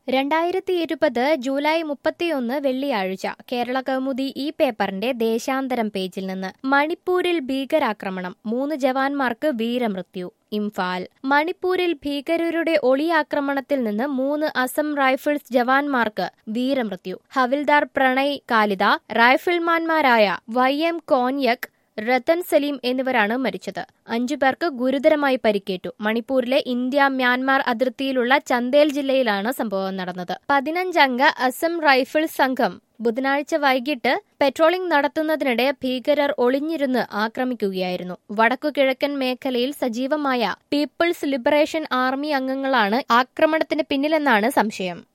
രണ്ടായിരത്തി ഇരുപത് ജൂലൈ മുപ്പത്തിയൊന്ന് വെള്ളിയാഴ്ച കേരള കൗമുദി ഈ പേപ്പറിന്റെ ദേശാന്തരം പേജിൽ നിന്ന് മണിപ്പൂരിൽ ഭീകരാക്രമണം മൂന്ന് ജവാന്മാർക്ക് വീരമൃത്യു ഇംഫാൽ മണിപ്പൂരിൽ ഭീകരരുടെ ഒളിയാക്രമണത്തിൽ നിന്ന് മൂന്ന് അസം റൈഫിൾസ് ജവാന്മാർക്ക് വീരമൃത്യു ഹവിൽദാർ പ്രണയ് കാലിത റൈഫിൾമാൻമാരായ വൈ എം കോന്യക് റത്തൻ സലീം എന്നിവരാണ് മരിച്ചത് അഞ്ചു പേർക്ക് ഗുരുതരമായി പരിക്കേറ്റു മണിപ്പൂരിലെ ഇന്ത്യ മ്യാൻമാർ അതിർത്തിയിലുള്ള ചന്ദേൽ ജില്ലയിലാണ് സംഭവം നടന്നത് പതിനഞ്ചംഗ അസം റൈഫിൾസ് സംഘം ബുധനാഴ്ച വൈകിട്ട് പെട്രോളിംഗ് നടത്തുന്നതിനിടെ ഭീകരർ ഒളിഞ്ഞിരുന്ന് ആക്രമിക്കുകയായിരുന്നു വടക്കുകിഴക്കൻ മേഖലയിൽ സജീവമായ പീപ്പിൾസ് ലിബറേഷൻ ആർമി അംഗങ്ങളാണ് ആക്രമണത്തിന് പിന്നിലെന്നാണ് സംശയം